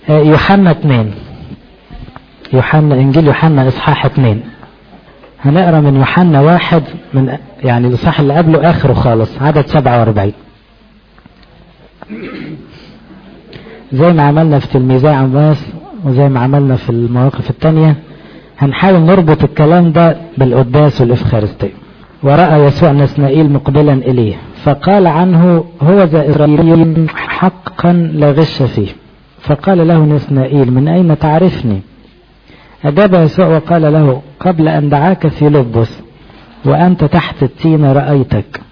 يوحنا اتنين يوحنا انجيل يوحنا اصحاح اتنين هنقرا من يوحنا واحد من يعني الاصحاح اللي قبله اخره خالص عدد 47 زي ما عملنا في تلميذي عباس وزي ما عملنا في المواقف التانية هنحاول نربط الكلام ده بالقداس والإفخارستية ورأى يسوع نسنائيل مقبلا إليه فقال عنه هو ذا إسرائيل حقا لا غش فيه فقال له نسنائيل من أين تعرفني أجاب يسوع وقال له قبل أن دعاك في لبس وأنت تحت التين رأيتك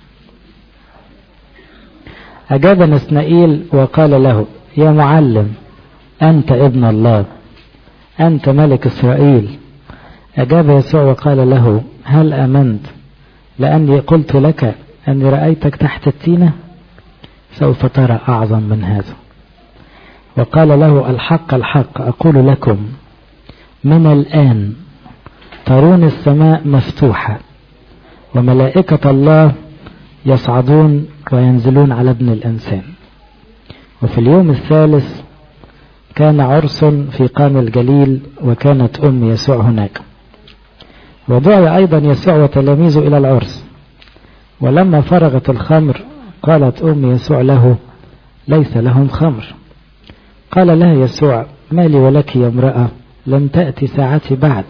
أجاب نسنائيل وقال له يا معلم أنت ابن الله أنت ملك إسرائيل أجاب يسوع وقال له هل أمنت لأني قلت لك أني رأيتك تحت التينة سوف ترى أعظم من هذا وقال له الحق الحق أقول لكم من الآن ترون السماء مفتوحة وملائكة الله يصعدون وينزلون على ابن الإنسان وفي اليوم الثالث كان عرس في قام الجليل وكانت أم يسوع هناك ودعي أيضا يسوع وتلاميذه إلى العرس ولما فرغت الخمر قالت أم يسوع له ليس لهم خمر قال لها يسوع ما لي ولك يا امرأة لم تأتي ساعتي بعد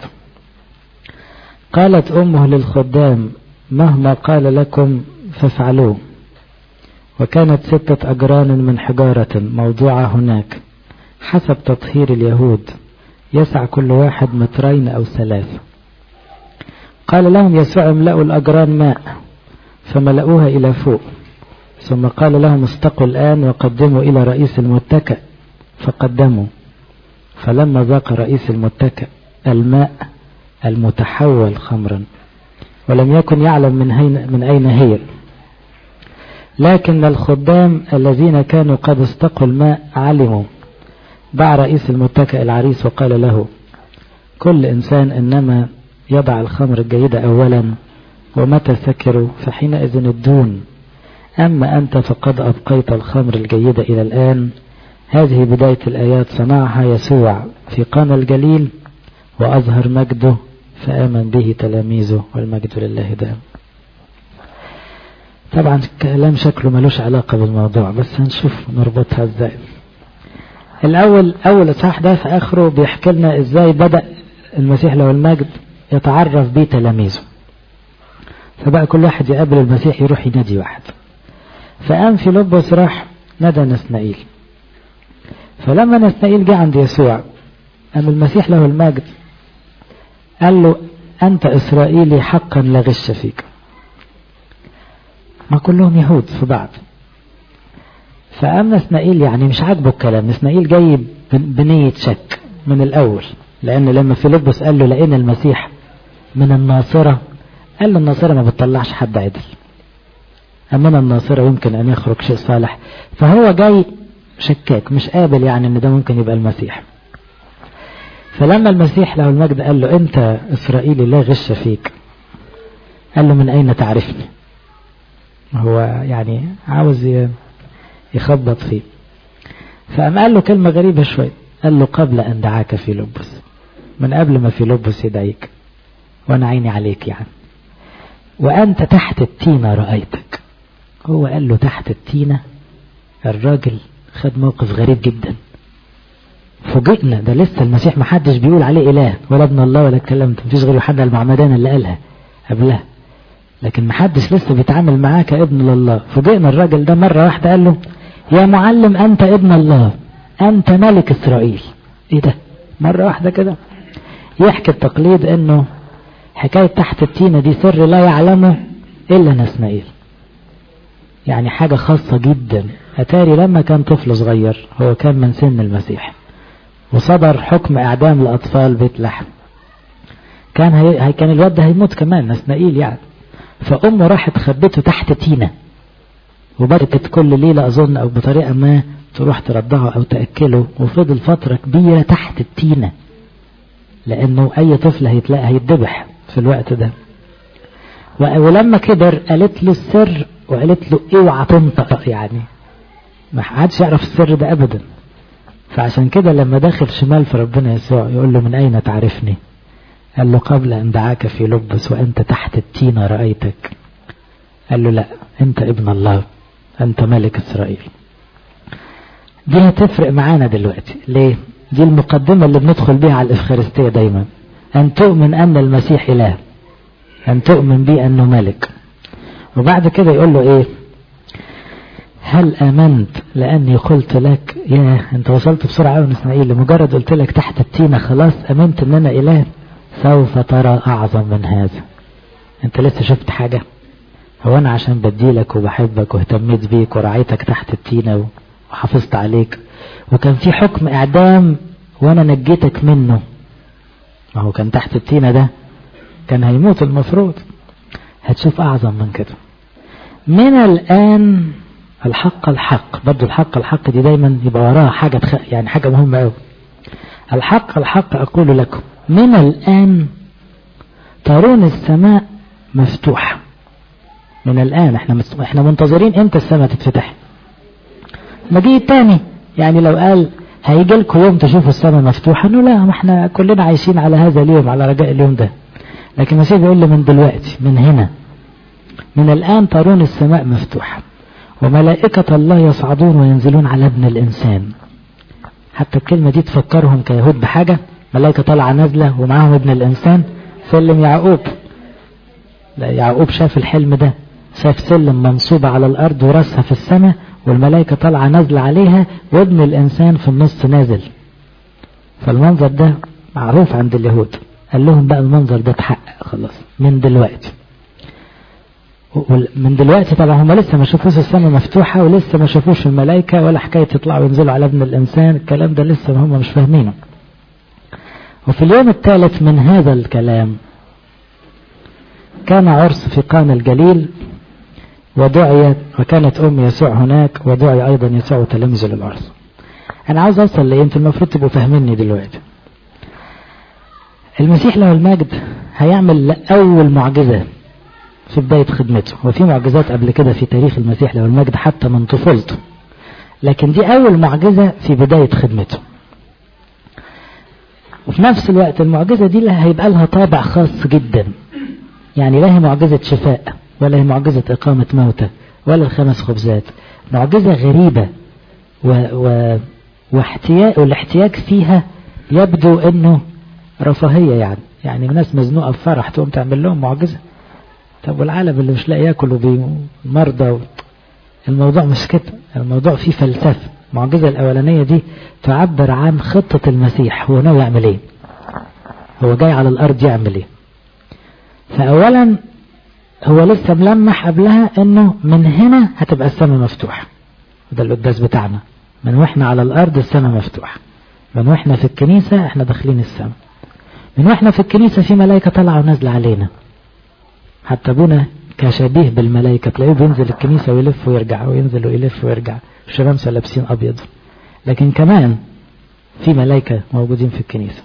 قالت أمه للخدام مهما قال لكم فافعلوه وكانت ستة أجران من حجارة موضوعة هناك حسب تطهير اليهود يسع كل واحد مترين أو ثلاثة قال لهم يسوع املأوا الأجران ماء فملأوها إلى فوق ثم قال لهم استقوا الآن وقدموا إلى رئيس المتكأ فقدموا فلما ذاق رئيس المتكأ الماء المتحول خمرا ولم يكن يعلم من, هين من أين هي لكن الخدام الذين كانوا قد استقوا الماء علموا باع رئيس المتكأ العريس وقال له كل إنسان إنما يضع الخمر الجيدة أولا ومتى سكروا فحينئذ الدون أما أنت فقد أبقيت الخمر الجيدة إلى الآن هذه بداية الآيات صنعها يسوع في قانا الجليل وأظهر مجده فآمن به تلاميذه والمجد لله دائم طبعا الكلام شكله ملوش علاقة بالموضوع بس هنشوف نربطها ازاي الأول أول إصحاح ده في آخره بيحكي لنا ازاي بدأ المسيح له المجد يتعرف بيه تلاميذه فبقى كل واحد يقابل المسيح يروح ينادي واحد فقام في لبس راح نادى نسنائيل فلما نسنائيل جه عند يسوع قام المسيح له المجد قال له أنت إسرائيلي حقا لا غش فيك ما كلهم يهود في بعض فقام نسنائيل يعني مش عاجبه الكلام نسنائيل جاي بنية شك من الأول لأن لما فيلبس قال له لقينا المسيح من الناصرة قال له الناصرة ما بتطلعش حد عدل أما الناصرة يمكن أن يخرج شيء صالح فهو جاي شكاك مش قابل يعني أن ده ممكن يبقى المسيح فلما المسيح له المجد قال له أنت إسرائيلي لا غش فيك قال له من أين تعرفني هو يعني عاوز يخبط فيه فقام قال له كلمة غريبة شوية قال له قبل أن دعاك في لبس من قبل ما في لبس يدعيك وأنا عيني عليك يعني وأنت تحت التينة رأيتك هو قال له تحت التينة الراجل خد موقف غريب جدا فوجئنا ده لسه المسيح ما حدش بيقول عليه إله ولا ابن الله ولا الكلام ده مفيش غير يوحنا المعمدان اللي قالها قبلها لكن ما حدش لسه بيتعامل معاه كابن لله فوجئنا الراجل ده مرة واحدة قال له يا معلم أنت ابن الله أنت ملك إسرائيل إيه ده مرة واحدة كده يحكي التقليد أنه حكاية تحت التينة دي سر لا يعلمه إلا نسمائيل يعني حاجة خاصة جدا أتاري لما كان طفل صغير هو كان من سن المسيح وصدر حكم إعدام الأطفال بيت لحم كان هي... كان الواد ده هيموت كمان نسنائيل يعني فأمه راحت خبته تحت تينة وبركت كل ليلة أظن أو بطريقة ما تروح ترضعه أو تأكله وفضل فترة كبيرة تحت التينة لأنه أي طفل هيتلاقى هيتذبح في الوقت ده ولما كبر قالت له السر وقالت له اوعى تنطق يعني ما حدش يعرف السر ده أبدا فعشان كده لما داخل شمال في ربنا يسوع يقول له من أين تعرفني قال له قبل أن دعاك في لبس وأنت تحت التينة رأيتك قال له لا أنت ابن الله أنت ملك إسرائيل دي هتفرق معانا دلوقتي ليه دي المقدمة اللي بندخل بيها على الإفخارستية دايما أن تؤمن أن المسيح إله أن تؤمن بي أنه ملك وبعد كده يقول له إيه هل آمنت لأني قلت لك يا أنت وصلت بسرعة أوي إسماعيل لمجرد قلت لك تحت التينة خلاص آمنت إن أنا إله سوف ترى أعظم من هذا أنت لسه شفت حاجة هو أنا عشان بديلك وبحبك واهتميت بيك ورعيتك تحت التينة وحافظت عليك وكان في حكم إعدام وأنا نجيتك منه ما هو كان تحت التينة ده كان هيموت المفروض هتشوف أعظم من كده من الآن الحق الحق برضو الحق الحق دي دايما يبقى وراها حاجة تخ... يعني حاجة مهمة أوي الحق الحق أقول لكم من الآن ترون السماء مفتوحة من الآن احنا مست... احنا منتظرين امتى السماء تتفتح مجيء تاني يعني لو قال هيجي لكم يوم تشوفوا السماء مفتوحة انه لا ما احنا كلنا عايشين على هذا اليوم على رجاء اليوم ده لكن المسيح بيقول لي من دلوقتي من هنا من الآن ترون السماء مفتوحة وملائكة الله يصعدون وينزلون على ابن الإنسان حتى الكلمة دي تفكرهم كيهود بحاجة ملائكة طالعة نازلة ومعاهم ابن الإنسان سلم يعقوب لا يعقوب شاف الحلم ده شاف سلم منصوبة على الأرض وراسها في السماء والملائكة طالعة نازلة عليها وابن الإنسان في النص نازل فالمنظر ده معروف عند اليهود قال لهم بقى المنظر ده اتحقق خلاص من دلوقتي من دلوقتي طبعا هم لسه ما شافوش السماء مفتوحة ولسه ما شافوش الملائكة ولا حكاية يطلعوا وينزلوا على ابن الإنسان الكلام ده لسه هم مش فاهمينه وفي اليوم الثالث من هذا الكلام كان عرس في قانا الجليل ودعي وكانت أم يسوع هناك ودعي أيضا يسوع وتلامذه للعرس أنا عاوز أوصل لإيه أنتوا المفروض تبقوا فاهميني دلوقتي المسيح له المجد هيعمل أول معجزة في بداية خدمته وفي معجزات قبل كده في تاريخ المسيح له المجد حتى من طفولته لكن دي أول معجزة في بداية خدمته وفي نفس الوقت المعجزة دي هيبقى لها طابع خاص جدا يعني لا هي معجزة شفاء ولا هي معجزة إقامة موتى ولا الخمس خبزات معجزة غريبة و... و... واحتياج والاحتياج فيها يبدو انه رفاهية يعني يعني ناس مزنوقة في فرح تقوم تعمل لهم معجزة طب والعالم اللي مش لاقي ياكل ومرضى و... الموضوع مش كده الموضوع فيه فلسفة المعجزة الأولانية دي تعبر عن خطة المسيح هو ناوي يعمل ايه هو جاي على الأرض يعمل ايه فأولا هو لسه ملمح قبلها انه من هنا هتبقى السماء مفتوحة ده القداس بتاعنا من واحنا على الأرض السماء مفتوحة من واحنا في الكنيسة احنا داخلين السماء من واحنا في الكنيسة في ملائكة طالعة ونازلة علينا حتى ابونا كشبيه بالملائكة تلاقيه بينزل الكنيسة ويلف ويرجع وينزل ويلف ويرجع الشمامسة لابسين أبيض لكن كمان في ملائكة موجودين في الكنيسة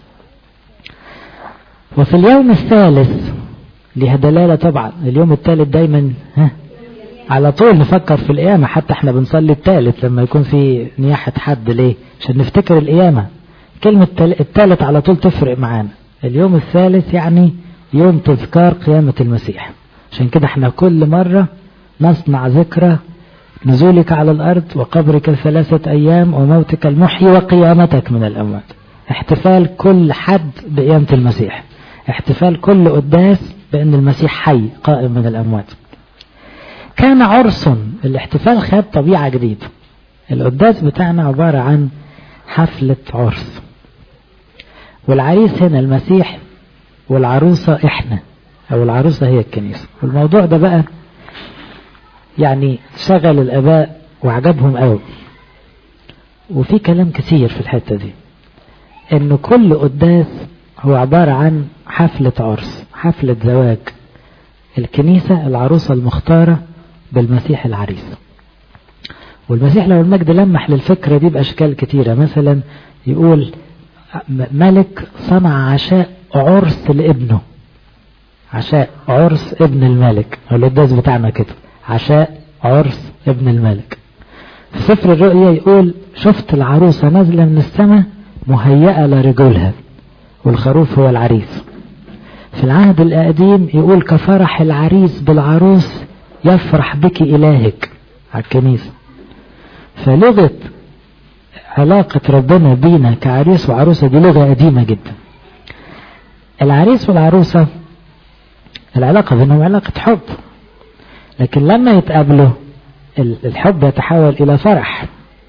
وفي اليوم الثالث لها دلالة طبعا اليوم الثالث دايما ها على طول نفكر في القيامة حتى احنا بنصلي الثالث لما يكون في نياحة حد ليه عشان نفتكر القيامة كلمة الثالث على طول تفرق معانا اليوم الثالث يعني يوم تذكار قيامة المسيح عشان كده احنا كل مرة نصنع ذكرى نزولك على الأرض وقبرك ثلاثة أيام وموتك المحيي وقيامتك من الأموات احتفال كل حد بقيامة المسيح احتفال كل قداس بأن المسيح حي قائم من الأموات كان عرس الاحتفال خد طبيعة جديدة القداس بتاعنا عبارة عن حفلة عرس والعريس هنا المسيح والعروسة احنا او العروسة هي الكنيسة والموضوع ده بقى يعني شغل الاباء وعجبهم قوي وفي كلام كثير في الحتة دي ان كل قداس هو عبارة عن حفلة عرس حفلة زواج الكنيسة العروسة المختارة بالمسيح العريس والمسيح لو المجد لمح للفكرة دي بأشكال كتيرة مثلا يقول ملك صنع عشاء عرس لابنه عشاء عرس ابن الملك القداس بتاعنا كده عشاء عرس ابن الملك في سفر الرؤيا يقول شفت العروسة نازلة من السماء مهيئة لرجولها والخروف هو العريس في العهد القديم يقول كفرح العريس بالعروس يفرح بك إلهك على الكنيسة فلغة علاقة ربنا بينا كعريس وعروسة دي لغة قديمة جدا العريس والعروسة العلاقة بينهم علاقة حب لكن لما يتقابلوا الحب يتحول إلى فرح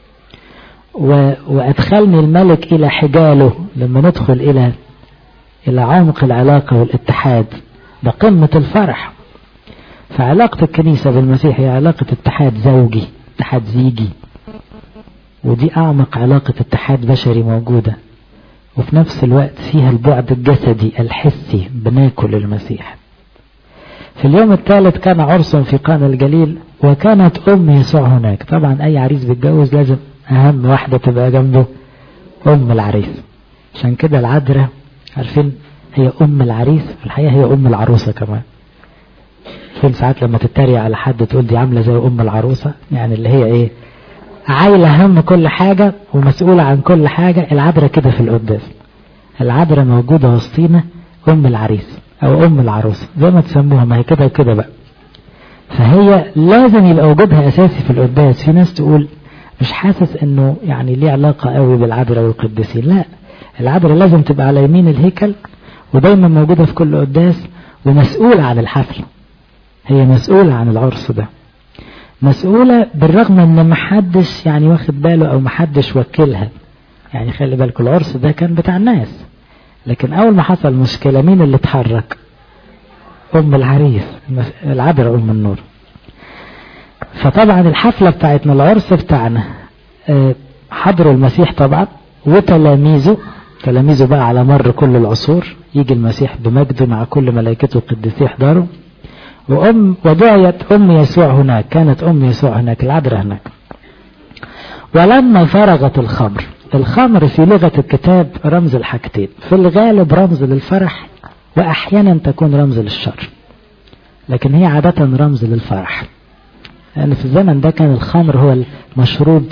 وأدخلني الملك إلى حجاله لما ندخل إلى إلى عمق العلاقة والاتحاد ده قمة الفرح فعلاقة الكنيسة بالمسيح هي علاقة اتحاد زوجي اتحاد زيجي ودي أعمق علاقة اتحاد بشري موجودة وفي نفس الوقت فيها البعد الجسدي الحسي بناكل المسيح في اليوم الثالث كان عرس في قانا الجليل وكانت أم يسوع هناك طبعا أي عريس بيتجوز لازم أهم واحدة تبقى جنبه أم العريس عشان كده العذراء عارفين هي أم العريس في الحقيقة هي أم العروسة كمان فين ساعات لما تتريق على حد تقول دي عاملة زي أم العروسة يعني اللي هي إيه عايلة هم كل حاجة ومسؤولة عن كل حاجة العذراء كده في القداس العذراء موجودة وسطينا أم العريس أو أم العروسة زي ما تسموها ما هي كده وكده بقى فهي لازم يبقى وجودها أساسي في القداس في ناس تقول مش حاسس انه يعني ليه علاقة قوي بالعذراء والقديسين لا العذراء لازم تبقى على يمين الهيكل ودايما موجودة في كل قداس ومسؤولة عن الحفل هي مسؤولة عن العرس ده مسؤولة بالرغم ان محدش يعني واخد باله او محدش وكلها يعني خلي بالك العرس ده كان بتاع الناس لكن اول ما حصل مشكلة مين اللي اتحرك ام العريس العذراء ام النور فطبعا الحفلة بتاعتنا العرس بتاعنا حضروا المسيح طبعا وتلاميذه تلاميذه بقى على مر كل العصور يجي المسيح بمجده مع كل ملائكته القديسين يحضروا وأم ودعيت أم يسوع هناك كانت أم يسوع هناك العذراء هناك ولما فرغت الخمر الخمر في لغة الكتاب رمز الحاجتين في الغالب رمز للفرح وأحيانا تكون رمز للشر لكن هي عادة رمز للفرح لأن يعني في الزمن ده كان الخمر هو المشروب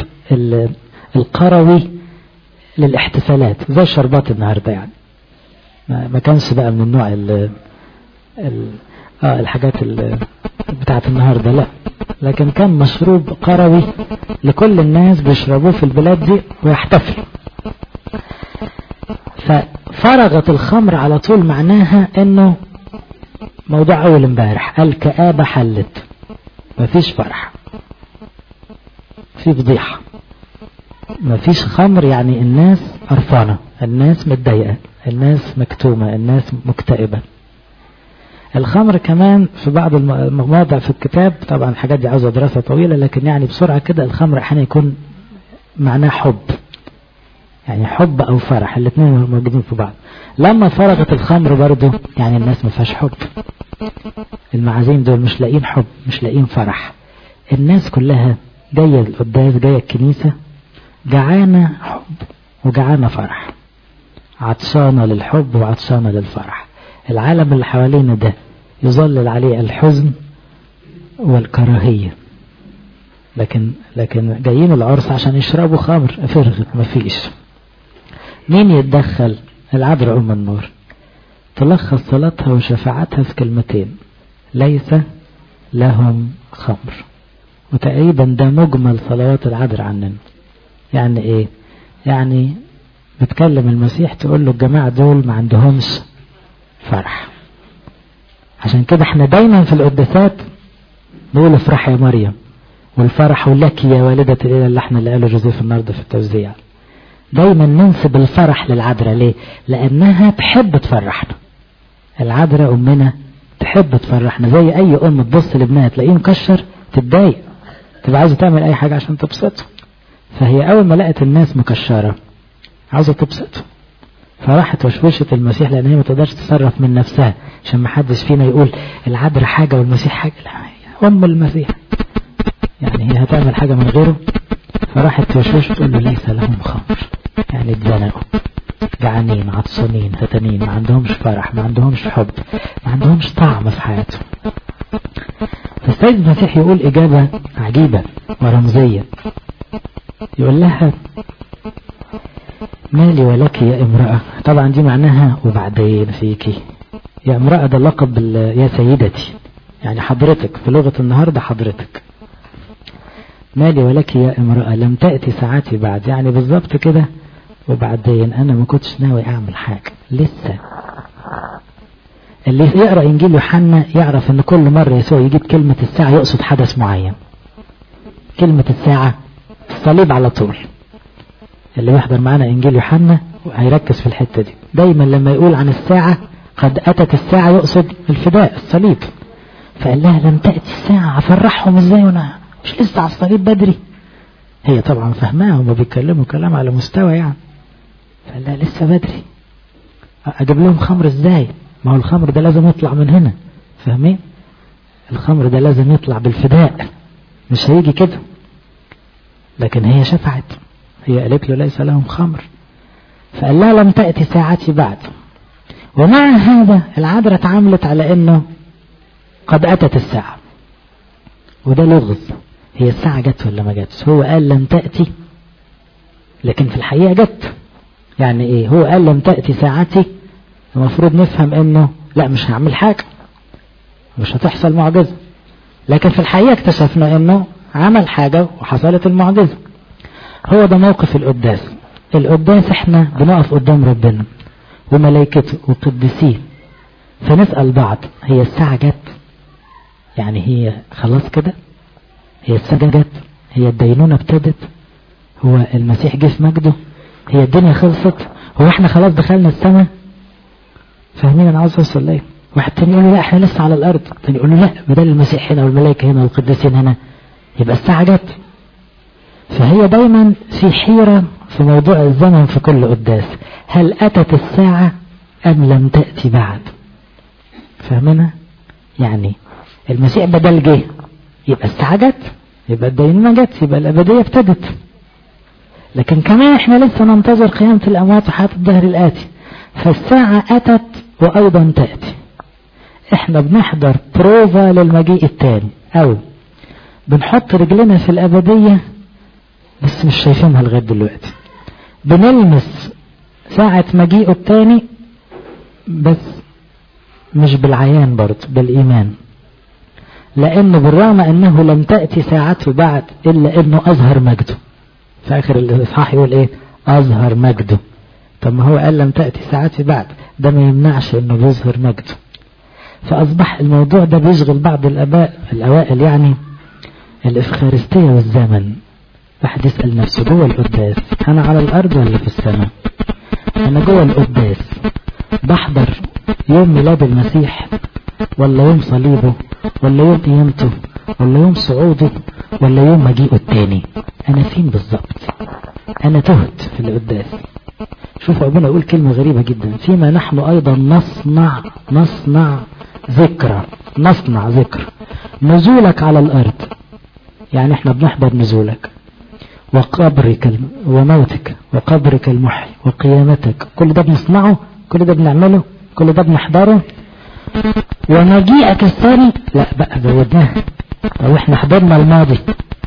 القروي للاحتفالات زي الشربات النهارده يعني ما كانش بقى من النوع ال ال اه الحاجات ال بتاعت النهارده لا لكن كان مشروب قروي لكل الناس بيشربوه في البلاد دي ويحتفلوا ففرغت الخمر على طول معناها انه موضوع اول امبارح الكآبة حلت مفيش فرح في فضيحة مفيش خمر يعني الناس قرفانة الناس متضايقة الناس مكتومة الناس مكتئبة الخمر كمان في بعض المواضع في الكتاب طبعا الحاجات دي عاوزة دراسة طويلة لكن يعني بسرعة كده الخمر احيانا يكون معناه حب يعني حب او فرح الاثنين موجودين في بعض لما فرغت الخمر برضو يعني الناس ما فيهاش حب المعازيم دول مش لاقيين حب مش لاقيين فرح الناس كلها جاية القداس جاية الكنيسة جعانة حب وجعانة فرح عطشانة للحب وعطشانة للفرح العالم اللي حوالينا ده يظلل عليه الحزن والكراهية لكن لكن جايين العرس عشان يشربوا خمر فرغت مفيش مين يتدخل العذراء أم النور تلخص صلاتها وشفاعتها في كلمتين ليس لهم خمر وتقريبا ده مجمل صلوات العذراء عننا يعني ايه يعني بتكلم المسيح تقول له الجماعة دول ما عندهمش فرح عشان كده احنا دايما في القداسات نقول افرح يا مريم والفرح لك يا والدة الإله اللي احنا اللي قاله جوزيف النهارده في التوزيع دايما ننسب الفرح للعذراء ليه لأنها تحب تفرحنا العذراء أمنا تحب تفرحنا زي أي أم تبص لابنها تلاقيه مكشر تتضايق تبقى عايزة تعمل أي حاجة عشان تبسطه فهي أول ما لقت الناس مكشرة عاوزة تبسطه فراحت وشوشت المسيح لأن هي ما تقدرش تتصرف من نفسها عشان ما حدش فينا يقول العذراء حاجة والمسيح حاجة لا هي أم المسيح يعني هي هتعمل حاجة من غيره فراحت توشوش تقول له ليس لهم خمر يعني اتزنقوا جعانين عطشانين فتانين ما عندهمش فرح ما عندهمش حب ما عندهمش طعم في حياتهم فالسيد المسيح يقول إجابة عجيبة ورمزية يقول لها مالي ولك يا امرأة طبعا دي معناها وبعدين فيكي يا امرأة ده لقب يا سيدتي يعني حضرتك في لغة النهاردة حضرتك مالي ولك يا امرأة لم تأتي ساعتي بعد يعني بالظبط كده وبعدين انا ما كنتش ناوي اعمل حاجة لسه اللي يقرأ انجيل يوحنا يعرف ان كل مرة يسوع يجيب كلمة الساعة يقصد حدث معين كلمة الساعة الصليب على طول اللي يحضر معنا انجيل يوحنا هيركز في الحتة دي دايما لما يقول عن الساعة قد اتت الساعة يقصد الفداء الصليب فقال لها لم تأتي الساعة افرحهم ازاي وانا مش لسه على الصليب بدري هي طبعا فهماها هما بيتكلموا كلام على مستوى يعني فقال لها لسه بدري اجيب لهم خمر ازاي ما هو الخمر ده لازم يطلع من هنا فاهمين الخمر ده لازم يطلع بالفداء مش هيجي كده لكن هي شفعت هي قالت له ليس لهم خمر فقال لها لم تأتي ساعتي بعد ومع هذا العذراء اتعاملت على انه قد اتت الساعة وده لغز هي الساعة جت ولا ما جتش هو قال لم تأتي لكن في الحقيقة جت يعني ايه هو قال لم تأتي ساعتي المفروض نفهم انه لا مش هعمل حاجة مش هتحصل معجزة لكن في الحقيقة اكتشفنا انه عمل حاجة وحصلت المعجزة هو ده موقف القداس القداس احنا بنقف قدام ربنا وملائكته وقدسيه فنسأل بعض هي الساعة جت يعني هي خلاص كده هي الساعة جت هي الدينونة ابتدت هو المسيح جه في مجده هي الدنيا خلصت هو احنا خلاص دخلنا السماء فاهمين انا عاوز اوصل ليه واحد تاني يقول له لا احنا لسه على الارض تاني يقول له لا بدل المسيح هنا والملائكة هنا والقديسين هنا يبقى الساعة جت فهي دايما في حيرة في موضوع الزمن في كل قداس هل أتت الساعة أم لم تأتي بعد فاهمنا يعني المسيح بدل جه يبقى الساعة جت يبقى الدينونة جت يبقى الأبدية ابتدت لكن كمان احنا لسه ننتظر قيامة الأموات وحياة الدهر الآتي فالساعة أتت وأيضا تأتي احنا بنحضر بروفا للمجيء التاني أو بنحط رجلنا في الأبدية بس مش شايفينها لغاية دلوقتي بنلمس ساعة مجيئه التاني بس مش بالعيان برضه بالإيمان لأنه بالرغم أنه لم تأتي ساعته بعد إلا أنه أظهر مجده في آخر الإصحاح يقول إيه أظهر مجده طب ما هو قال لم تأتي ساعتي بعد ده ما يمنعش أنه بيظهر مجده فأصبح الموضوع ده بيشغل بعض الأباء الأوائل يعني الإفخارستية والزمن واحد يسأل نفسه جوه القداس أنا على الأرض ولا في السماء أنا جوه القداس بحضر يوم ميلاد المسيح ولا يوم صليبه ولا يوم قيامته ولا يوم صعوده ولا يوم مجيئه التاني أنا فين بالظبط أنا تهت في القداس شوفوا أبونا يقول كلمة غريبة جدا فيما نحن أيضا نصنع نصنع ذكرى نصنع ذكر نزولك على الأرض يعني احنا بنحضر نزولك وقبرك وموتك وقبرك المحي وقيامتك كل ده بنصنعه كل ده بنعمله كل ده بنحضره ومجيئك الثاني لا بقى زودناها او احنا حضرنا الماضي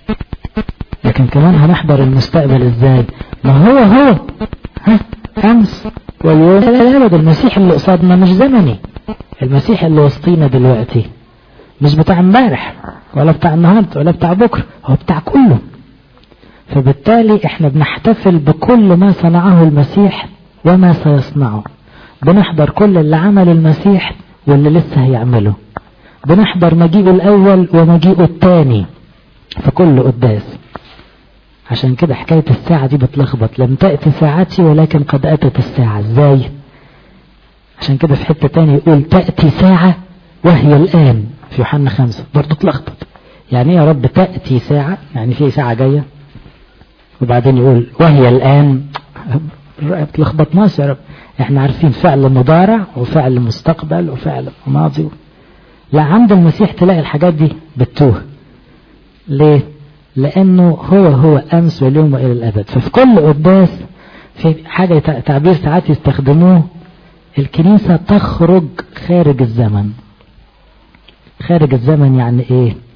لكن كمان هنحضر المستقبل ازاي ما هو هو ها امس واليوم لا لا لا ده المسيح اللي قصادنا مش زمني المسيح اللي وسطينا دلوقتي مش بتاع امبارح ولا بتاع النهارده ولا بتاع بكره هو بتاع كله فبالتالي احنا بنحتفل بكل ما صنعه المسيح وما سيصنعه بنحضر كل اللي عمل المسيح واللي لسه هيعمله بنحضر مجيئه الاول ومجيئه الثاني في كل قداس عشان كده حكاية الساعة دي بتلخبط لم تأتي ساعتي ولكن قد أتت الساعة ازاي عشان كده في حتة تاني يقول تأتي ساعة وهي الآن في يوحنا خمسة برضه تلخبط يعني ايه يا رب تأتي ساعة يعني في ساعة جاية وبعدين يقول وهي الآن تلخبطناش يا رب احنا عارفين فعل مضارع وفعل مستقبل وفعل ماضي لا عند المسيح تلاقي الحاجات دي بتوه ليه لانه هو هو امس واليوم والى الابد ففي كل قداس في حاجة تعبير ساعات يستخدموه الكنيسة تخرج خارج الزمن خارج الزمن يعني ايه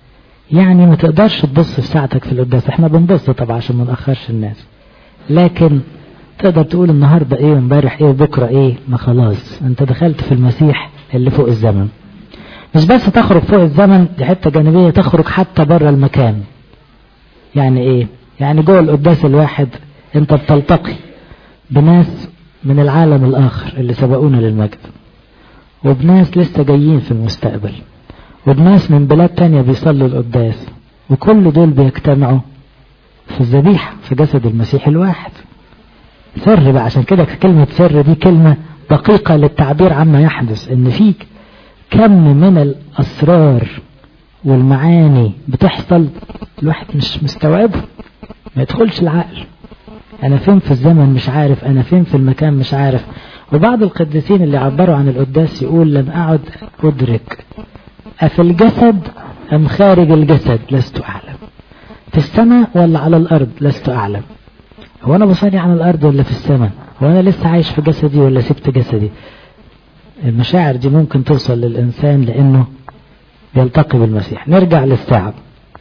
يعني ما تقدرش تبص في ساعتك في القداس احنا بنبص طبعا عشان ما نأخرش الناس لكن تقدر تقول النهاردة ايه وامبارح ايه وبكرة ايه ما خلاص انت دخلت في المسيح اللي فوق الزمن مش بس تخرج فوق الزمن دي حتة جانبية تخرج حتى بره المكان يعني ايه يعني جوه القداس الواحد انت بتلتقي بناس من العالم الاخر اللي سبقونا للمجد وبناس لسه جايين في المستقبل وبناس من بلاد تانية بيصلوا القداس وكل دول بيجتمعوا في الذبيحة في جسد المسيح الواحد سر بقى عشان كده كلمة سر دي كلمة دقيقة للتعبير عما يحدث ان فيك كم من الاسرار والمعاني بتحصل الواحد مش مستوعبه ما يدخلش العقل انا فين في الزمن مش عارف انا فين في المكان مش عارف وبعض القديسين اللي عبروا عن القداس يقول لم اعد ادرك افي الجسد ام خارج الجسد لست اعلم في السماء ولا على الارض لست اعلم هو انا بصلي على الارض ولا في السماء هو انا لسه عايش في جسدي ولا سبت جسدي المشاعر دي ممكن توصل للانسان لانه يلتقي بالمسيح نرجع للساعة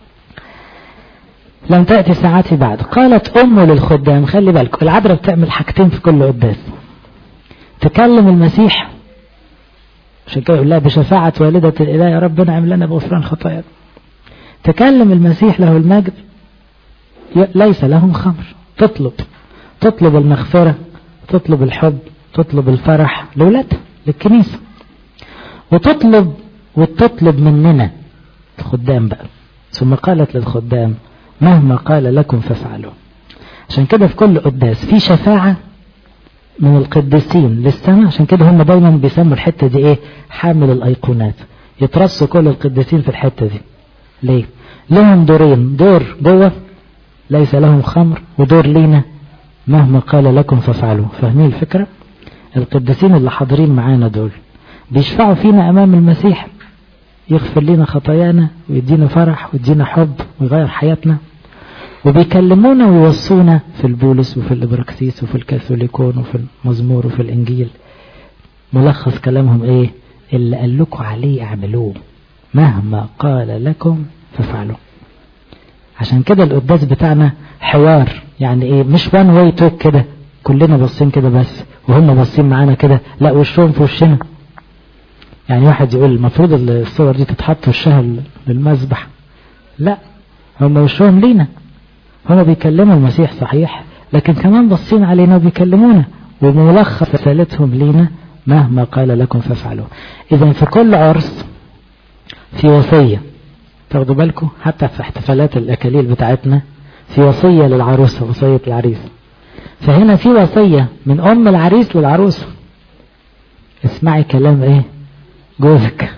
لم تأتي ساعتي بعد قالت أم للخدام خلي بالكم العذراء بتعمل حاجتين في كل قداس تكلم المسيح عشان كده يقول لها بشفاعة والدة الإله يا رب نعم لنا بغفران خطايا تكلم المسيح له المجد ليس لهم خمر تطلب تطلب المغفرة تطلب الحب تطلب الفرح لولادها للكنيسة وتطلب وتطلب مننا الخدام بقى ثم قالت للخدام مهما قال لكم فافعلوا عشان كده في كل قداس في شفاعة من القديسين للسماء عشان كده هم دايما بيسموا الحتة دي ايه حامل الايقونات يترصوا كل القديسين في الحتة دي ليه لهم دورين دور جوه ليس لهم خمر ودور لينا مهما قال لكم فافعلوا فاهمين الفكرة القديسين اللي حاضرين معانا دول بيشفعوا فينا امام المسيح يغفر لنا خطايانا ويدينا فرح ويدينا حب ويغير حياتنا وبيكلمونا ويوصونا في البولس وفي الابراكسيس وفي الكاثوليكون وفي المزمور وفي الانجيل ملخص كلامهم ايه اللي قال لكم عليه اعملوه مهما قال لكم فافعلوا عشان كده القداس بتاعنا حوار يعني ايه مش وان واي توك كده كلنا باصين كده بس وهم باصين معانا كده لا وشهم في وشنا يعني واحد يقول المفروض الصور دي تتحط وشها للمذبح لا هم وشهم لينا هم بيكلموا المسيح صحيح لكن كمان باصين علينا وبيكلمونا وملخص رسالتهم لينا مهما قال لكم فافعلوا اذا في كل عرس في وصيه تاخدوا بالكم حتى في احتفالات الاكاليل بتاعتنا في وصيه للعروسه وصيه العريس فهنا في وصيه من ام العريس للعروسه اسمعي كلام ايه جوزك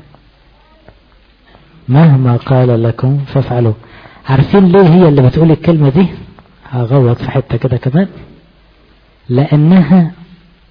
مهما قال لكم فافعلوا عارفين ليه هي اللي بتقول الكلمة دي هغوط في حتة كده كمان لأنها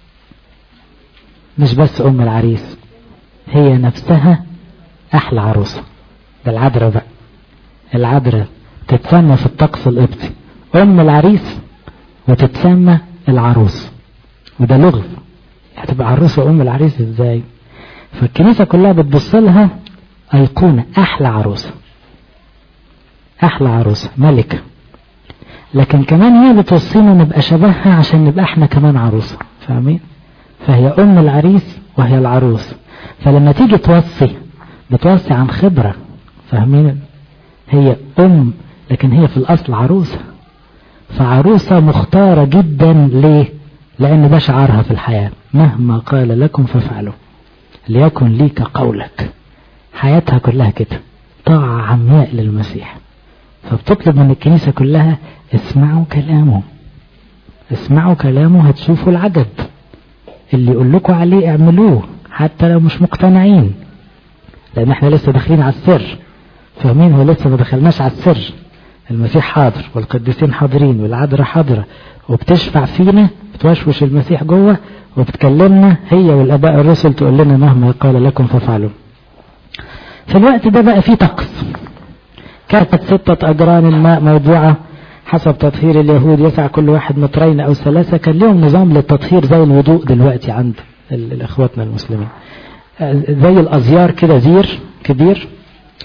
مش بس أم العريس هي نفسها أحلى عروسة ده العذراء بقى العذراء تتسمى في الطقس القبطي أم العريس وتتسمى العروس وده لغز هتبقى عروسة أم العريس ازاي فالكنيسة كلها بتبص لها أيقونة أحلى عروسة أحلى عروسة ملكة لكن كمان هي بتوصينا نبقى شبهها عشان نبقى احنا كمان عروسة فاهمين فهي أم العريس وهي العروس فلما تيجي توصي بتوصي عن خبرة فاهمين هي أم لكن هي في الأصل عروسة فعروسة مختارة جدا ليه لأن ده شعارها في الحياة مهما قال لكم فافعلوا ليكن ليك قولك حياتها كلها كده طاعة عمياء للمسيح فبتطلب من الكنيسة كلها اسمعوا كلامه اسمعوا كلامه هتشوفوا العجب اللي يقول لكم عليه اعملوه حتى لو مش مقتنعين لان احنا لسه داخلين على السر فاهمين هو لسه ما دخلناش على السر المسيح حاضر والقديسين حاضرين والعذراء حاضرة وبتشفع فينا بتوشوش المسيح جوه وبتكلمنا هي والاباء الرسل تقول لنا مهما قال لكم فافعلوا في الوقت ده بقى في طقس كانت ستة أجران الماء موضوعة حسب تطهير اليهود يسع كل واحد مترين أو ثلاثة كان لهم نظام للتطهير زي الوضوء دلوقتي عند الإخواتنا المسلمين زي الأزيار كده زير كبير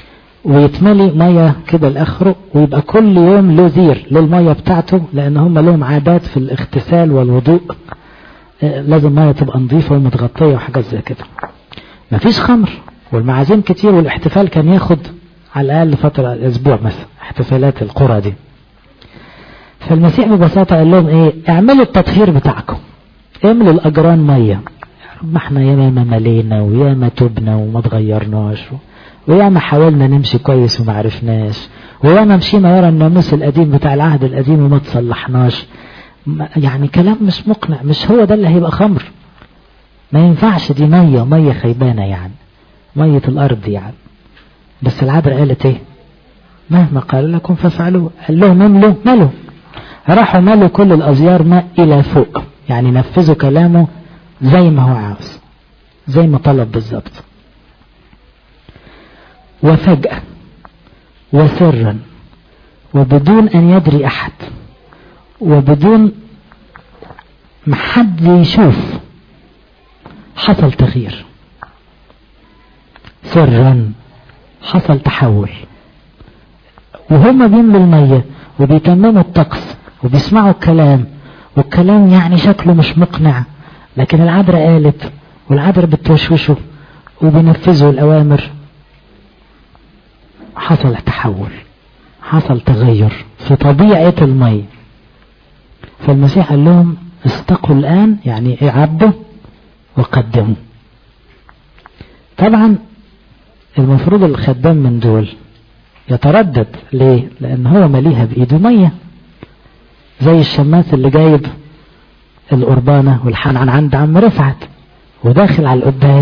ويتملي مية كده لآخره ويبقى كل يوم له زير للمية بتاعته لأن هم لهم عادات في الاغتسال والوضوء لازم مية تبقى نظيفة ومتغطية وحاجات زي كده مفيش خمر والمعازيم كتير والاحتفال كان ياخد على الأقل فترة أسبوع مثلا احتفالات القرى دي فالمسيح ببساطة قال لهم ايه اعملوا التطهير بتاعكم املوا الأجران مية ما احنا ياما ملينا وياما تبنا وما تغيرناش وياما حاولنا نمشي كويس وما عرفناش وياما مشينا ورا الناموس القديم بتاع العهد القديم وما تصلحناش يعني كلام مش مقنع مش هو ده اللي هيبقى خمر ما ينفعش دي مية مية خيبانة يعني مية الأرض يعني بس العذراء قالت ايه مهما قال لكم فافعلوا قال لهم املوا ملوا راحوا ملوا كل الأزيار ماء إلى فوق يعني نفذوا كلامه زي ما هو عاوز زي ما طلب بالظبط وفجأة وسرا وبدون أن يدري أحد وبدون ما حد يشوف حصل تغيير سرا حصل تحول وهم بيملوا المية وبيتمموا الطقس وبيسمعوا الكلام والكلام يعني شكله مش مقنع لكن العذراء قالت والعذراء بتوشوشه وبينفذوا الأوامر حصل تحول حصل تغير في طبيعة المي فالمسيح قال لهم استقوا الآن يعني اعبوا وقدموا طبعا المفروض الخدام من دول يتردد ليه لان هو مليها بايده مية زي الشماس اللي جايب القربانة والحنعن عند عم رفعت وداخل على القداس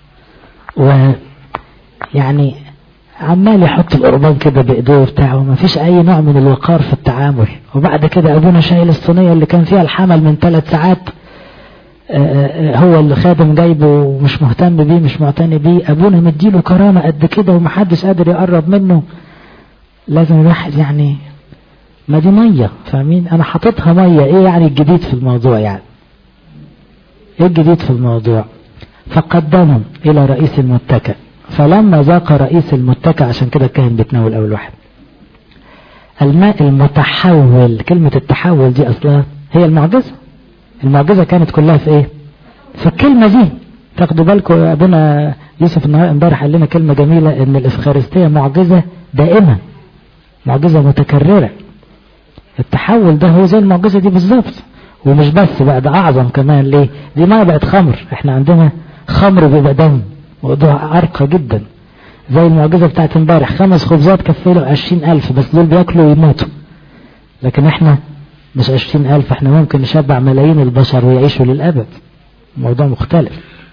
ويعني عمال يحط القربان كده بايديه بتاعه ما فيش اي نوع من الوقار في التعامل وبعد كده ابونا شايل الصينيه اللي كان فيها الحمل من ثلاث ساعات هو اللي خادم جايبه ومش مهتم بيه مش معتني بيه ابونا مديله كرامه قد كده ومحدش قادر يقرب منه لازم الواحد يعني ما دي ميه فاهمين انا حاططها ميه ايه يعني الجديد في الموضوع يعني ايه الجديد في الموضوع فقدموا الى رئيس المتكئ فلما ذاق رئيس المتكئ عشان كده الكاهن بيتناول اول واحد الماء المتحول كلمة التحول دي اصلها هي المعجزة المعجزة كانت كلها في ايه في الكلمة دي تاخدوا بالكم ابونا يوسف النهار امبارح قال لنا كلمة جميلة ان الافخارستية معجزة دائمة معجزة متكررة التحول ده هو زي المعجزة دي بالظبط ومش بس بقى ده اعظم كمان ليه دي ما بقت خمر احنا عندنا خمر بيبقى دم موضوع أرقى جدا زي المعجزة بتاعت امبارح خمس خبزات كفلوا عشرين ألف بس دول بياكلوا ويموتوا لكن احنا مش عشرين ألف احنا ممكن نشبع ملايين البشر ويعيشوا للأبد موضوع مختلف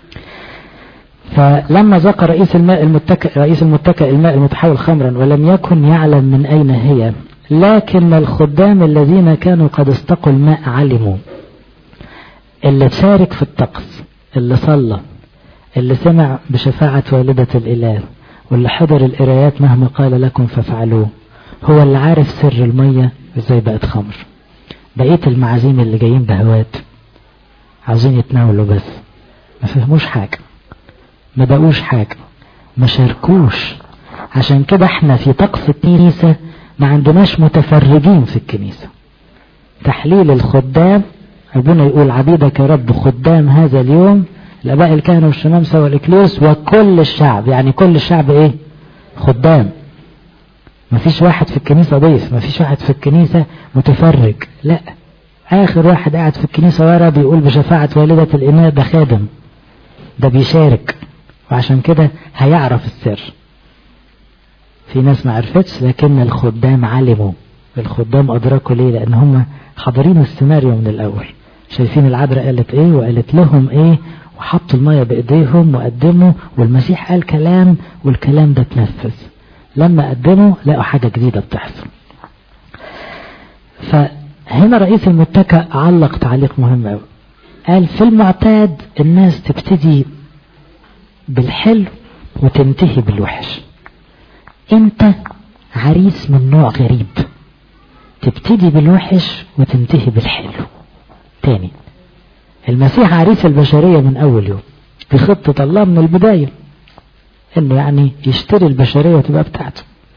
فلما ذاق رئيس الماء المتكئ رئيس المتكئ الماء المتحول خمرا ولم يكن يعلم من أين هي لكن الخدام الذين كانوا قد استقوا الماء علموا اللي تشارك في الطقس اللي صلى اللي سمع بشفاعة والدة الإله واللي حضر القرايات مهما قال لكم فافعلوه هو اللي عارف سر المية ازاي بقت خمر بقية المعازيم اللي جايين بهوات عاوزين يتناولوا بس ما فهموش حاجة ما بقوش حاجة ما شاركوش عشان كده احنا في طقس الكنيسة ما عندناش متفرجين في الكنيسة تحليل الخدام ابونا يقول عبيدك يا رب خدام هذا اليوم الاباء الكهنه والشمامسه والاكليوس وكل الشعب يعني كل الشعب ايه خدام مفيش واحد في الكنيسه ضيف مفيش واحد في الكنيسه متفرج لا اخر واحد قاعد في الكنيسه ورا بيقول بشفاعه والده الاناء ده خادم ده بيشارك وعشان كده هيعرف السر في ناس ما عرفتش لكن الخدام علموا الخدام ادركوا ليه لان هم حاضرين السيناريو من الاول شايفين العذراء قالت ايه وقالت لهم ايه وحطوا المية بايديهم وقدموا والمسيح قال كلام والكلام ده اتنفذ لما قدموا لقوا حاجة جديدة بتحصل فهنا رئيس المتكأ علق تعليق مهم قوي قال في المعتاد الناس تبتدي بالحلو وتنتهي بالوحش انت عريس من نوع غريب تبتدي بالوحش وتنتهي بالحلو تاني المسيح عريس البشرية من أول يوم في خطة الله من البداية إنه يعني يشتري البشرية وتبقى بتاعته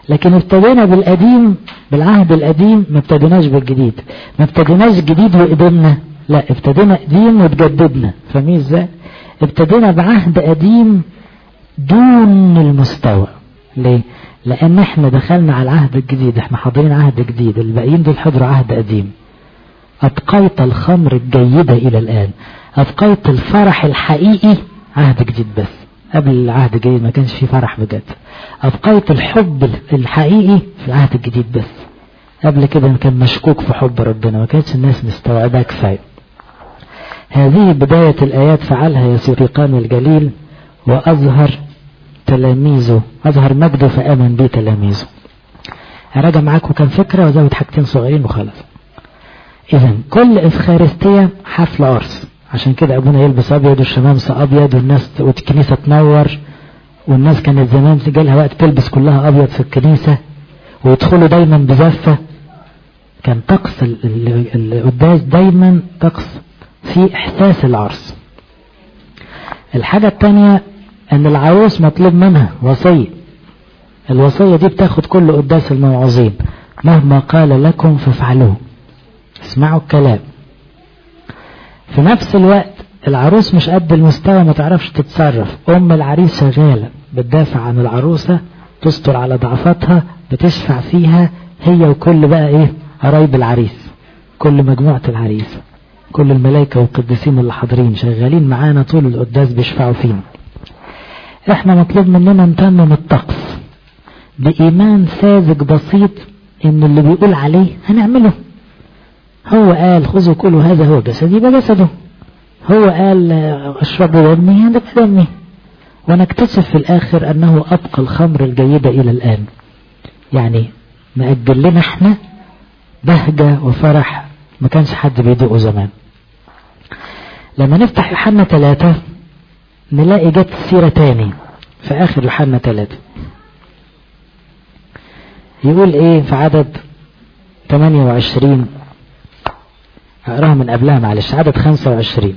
لكن ابتدينا بالقديم بالعهد القديم ما ابتديناش بالجديد ما ابتديناش جديد وقدمنا لا ابتدينا قديم وتجددنا فاهمين ازاي ابتدينا بعهد قديم دون المستوى ليه لان احنا دخلنا على العهد الجديد احنا حاضرين عهد جديد الباقيين دول حضروا عهد قديم ابقيت الخمر الجيدة الى الان ابقيت الفرح الحقيقي عهد جديد بس قبل العهد الجديد ما كانش فيه فرح بجد ابقيت الحب الحقيقي في العهد الجديد بس قبل كده كان مشكوك في حب ربنا ما كانتش الناس مستوعباه كفايه هذه بداية الآيات فعلها يسيقان الجليل وأظهر تلاميذه أظهر مجده فآمن به تلاميذه أراجع معاكم كم فكرة وزود حاجتين صغيرين وخلاص إذا كل إفخارستية حفل عرس عشان كده أبونا يلبس أبيض والشمامسة أبيض والناس والكنيسة تنور والناس كانت زمان جالها وقت تلبس كلها أبيض في الكنيسة ويدخلوا دايما بزفة كان طقس القداس دايما طقس في إحساس العرس الحاجة التانية أن العروس مطلوب منها وصية الوصية دي بتاخد كل قداس الموعظين مهما قال لكم فافعلوه اسمعوا الكلام في نفس الوقت العروس مش قد المستوى ما تعرفش تتصرف أم العريس شغالة بتدافع عن العروسة تستر على ضعفاتها بتشفع فيها هي وكل بقى ايه قرايب العريس كل مجموعة العريس كل الملائكة والقديسين اللي حاضرين شغالين معانا طول القداس بيشفعوا فينا احنا مطلوب مننا نتمم الطقس بإيمان ساذج بسيط ان اللي بيقول عليه هنعمله هو قال خذوا كلوا هذا هو جسدي يبقى جسده هو قال اشربوا دمي هذا دمي ونكتشف في الاخر انه ابقى الخمر الجيدة الى الان يعني مأجل لنا احنا بهجة وفرح ما كانش حد بيدوقه زمان لما نفتح يوحنا ثلاثة نلاقي جت السيرة تاني في آخر يوحنا ثلاثة يقول ايه في عدد 28 اقراها من قبلها معلش عدد 25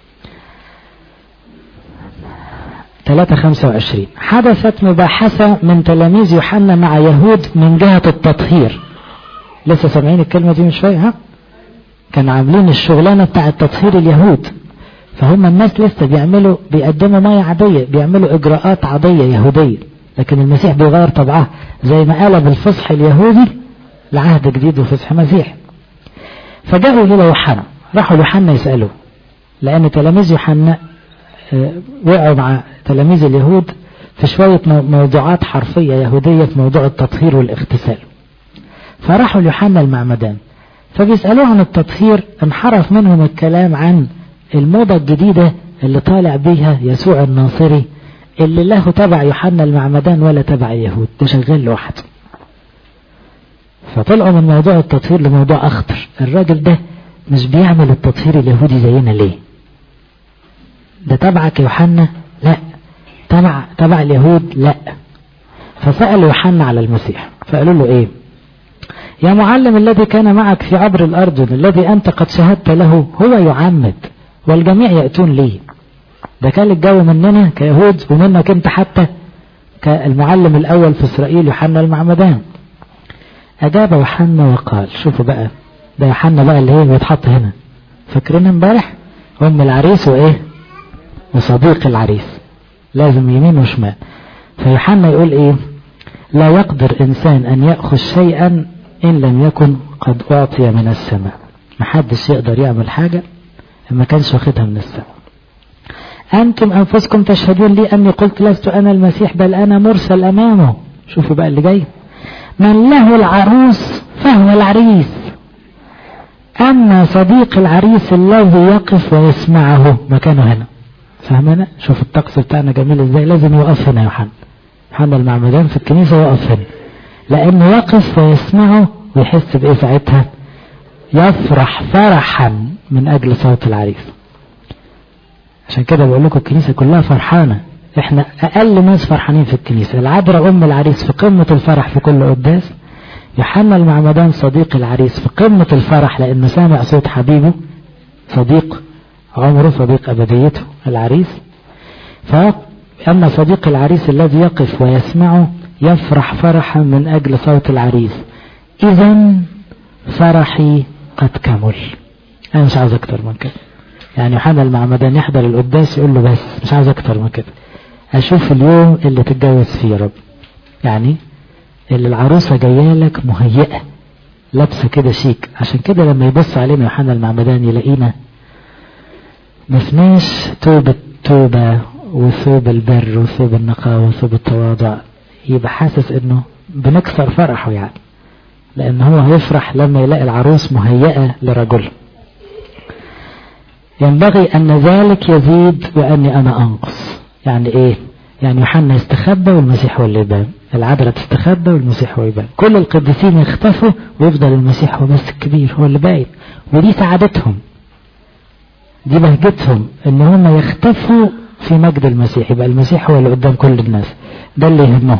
3 25 حدثت مباحثة من تلاميذ يوحنا مع يهود من جهة التطهير لسه سامعين الكلمة دي من شوية ها كانوا عاملين الشغلانة بتاع التطهير اليهود فهم الناس لسه بيعملوا بيقدموا مية عادية بيعملوا إجراءات عادية يهودية لكن المسيح بيغير طبعها زي ما قال بالفصح اليهودي لعهد جديد وفصح مسيح فجاءوا إلى يوحنا راحوا ليوحنا يسألوه لأن تلاميذ يوحنا وقعوا مع تلاميذ اليهود في شوية موضوعات حرفية يهودية في موضوع التطهير والاغتسال فراحوا ليوحنا المعمدان فبيسألوه عن التطهير انحرف منهم الكلام عن الموضة الجديدة اللي طالع بيها يسوع الناصري اللي له تبع يوحنا المعمدان ولا تبع اليهود ده شغال لوحده فطلعوا من موضوع التطهير لموضوع أخطر الراجل ده مش بيعمل التطهير اليهودي زينا ليه ده تبعك يوحنا لا تبع تبع اليهود لا فسأل يوحنا على المسيح فقالوا له ايه يا معلم الذي كان معك في عبر الأردن الذي أنت قد شهدت له هو يعمد والجميع يأتون لي ده كان الجو مننا كيهود ومنك انت حتى كالمعلم الأول في إسرائيل يوحنا المعمدان أجاب يوحنا وقال شوفوا بقى ده يوحنا بقى اللي هي بيتحط هنا فاكرين امبارح أم العريس وإيه وصديق العريس لازم يمين وشمال فيوحنا يقول إيه لا يقدر إنسان أن يأخذ شيئا إن لم يكن قد أعطي من السماء محدش يقدر يعمل حاجة ما كانش واخدها من السماء أنتم أنفسكم تشهدون لي أني قلت لست أنا المسيح بل أنا مرسل أمامه شوفوا بقى اللي جاي من له العروس فهو العريس أما صديق العريس الذي يقف ويسمعه مكانه هنا فاهمنا شوف الطقس بتاعنا جميل ازاي لازم يقف هنا يا يوحنا يوحنا المعمدان في الكنيسة يقف هنا لأنه يقف ويسمعه ويحس بإيه ساعتها يفرح فرحا من أجل صوت العريس عشان كده بقول لكم الكنيسة كلها فرحانة احنا أقل ناس فرحانين في الكنيسة العذراء أم العريس في قمة الفرح في كل قداس يوحنا المعمدان صديق العريس في قمة الفرح لأنه سامع صوت حبيبه صديق عمره صديق أبديته العريس فأما صديق العريس الذي يقف ويسمعه يفرح فرحا من أجل صوت العريس إذا فرحي قد كمل أنا مش عاوز أكتر من كده يعني يوحنا المعمدان يحضر القداس يقول له بس مش عاوز أكتر من كده أشوف اليوم اللي تتجوز فيه يا رب يعني اللي العروسة جاية لك مهيئة لابسة كده شيك عشان كده لما يبص علينا يوحنا المعمدان يلاقينا مسناش توبة توبة وثوب البر وثوب النقاوة وثوب التواضع يبقى حاسس انه بنكسر فرحه يعني لان هو هيفرح لما يلاقي العروس مهيئة لرجل ينبغي ان ذلك يزيد واني انا انقص يعني ايه يعني يوحنا يستخبى والمسيح هو اللي يبان العذراء تستخبى والمسيح هو يبان كل القديسين يختفوا ويفضل المسيح هو بس الكبير هو اللي باين ودي سعادتهم دي بهجتهم ان هم يختفوا في مجد المسيح يبقى المسيح هو اللي قدام كل الناس ده اللي يهمهم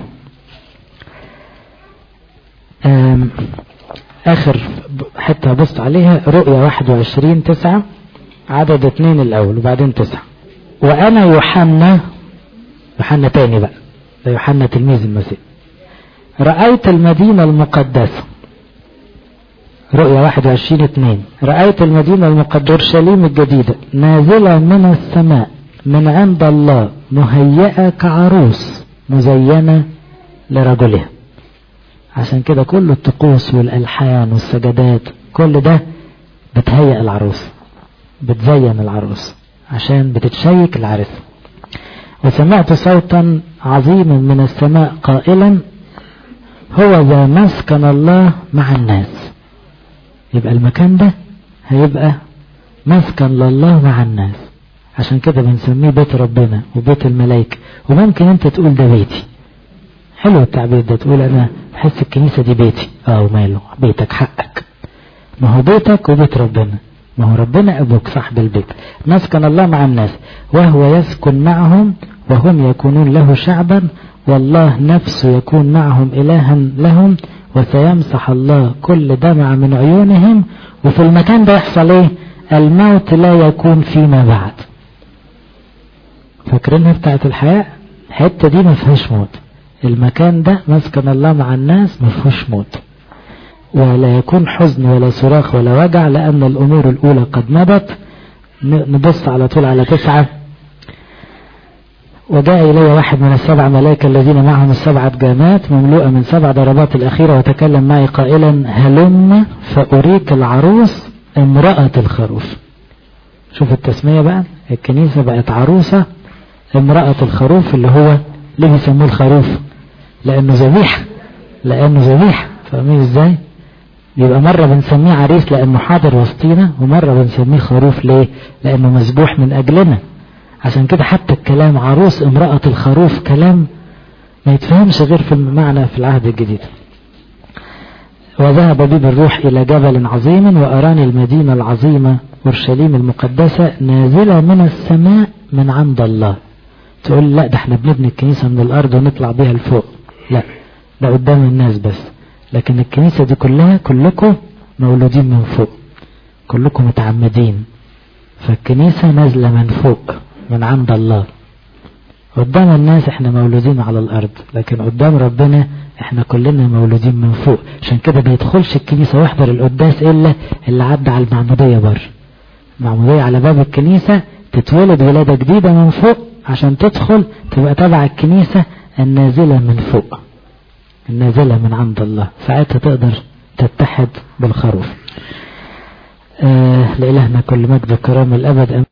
اخر حتة بص عليها رؤية 21 تسعة عدد اتنين الاول وبعدين تسعة وانا يوحنا يوحنا تاني بقى ده يوحنا تلميذ المسيح رأيت المدينة المقدسة رؤية 21 2 رأيت المدينة المقدسة أورشليم الجديدة نازلة من السماء من عند الله مهيئة كعروس مزينة لرجلها عشان كده كل الطقوس والألحان والسجدات كل ده بتهيئ العروس بتزين العروس عشان بتتشيك العرس وسمعت صوتا عظيما من السماء قائلا هو ذا مسكن الله مع الناس يبقى المكان ده هيبقى مسكن لله مع الناس عشان كده بنسميه بيت ربنا وبيت الملائكة وممكن انت تقول ده بيتي حلو التعبير ده تقول انا بحس الكنيسة دي بيتي اه وماله بيتك حقك ما هو بيتك وبيت ربنا ما هو ربنا ابوك صاحب البيت مسكن الله مع الناس وهو يسكن معهم وهم يكونون له شعبا والله نفسه يكون معهم إلها لهم وسيمسح الله كل دمع من عيونهم وفي المكان ده يحصل ايه الموت لا يكون فيما بعد فاكرينها بتاعت الحياة الحتة دي ما فيهاش موت المكان ده مسكن الله مع الناس ما فيهوش موت ولا يكون حزن ولا صراخ ولا وجع لأن الأمور الأولى قد مضت نبص على طول على تسعة وجاء إلي واحد من السبع ملائكة الذين معهم السبعة جامات مملوءة من سبع ضربات الأخيرة وتكلم معي قائلا هلم فأريك العروس امرأة الخروف شوف التسمية بقى الكنيسة بقت عروسة امرأة الخروف اللي هو ليه بيسموه الخروف لأنه ذبيحة لأنه ذبيحة فاهمين ازاي يبقى مرة بنسميه عريس لأنه حاضر وسطينا ومرة بنسميه خروف ليه لأنه مذبوح من أجلنا عشان كده حتى الكلام عروس امرأة الخروف كلام ما يتفهمش غير في المعنى في العهد الجديد وذهب بي بالروح إلى جبل عظيم وأراني المدينة العظيمة أورشليم المقدسة نازلة من السماء من عند الله تقول لا ده احنا بنبني الكنيسة من الأرض ونطلع بيها لفوق لا ده قدام الناس بس لكن الكنيسة دي كلها كلكم مولودين من فوق كلكم متعمدين فالكنيسة نازلة من فوق من عند الله قدام الناس احنا مولودين على الارض لكن قدام ربنا احنا كلنا مولودين من فوق عشان كده ما يدخلش الكنيسة ويحضر القداس الا اللي عدى على المعمودية بره المعمودية على باب الكنيسة تتولد ولادة جديدة من فوق عشان تدخل تبقى تبع الكنيسة النازلة من فوق النازلة من عند الله ساعتها تقدر تتحد بالخروف آه لإلهنا كل مجد وكرام الأبد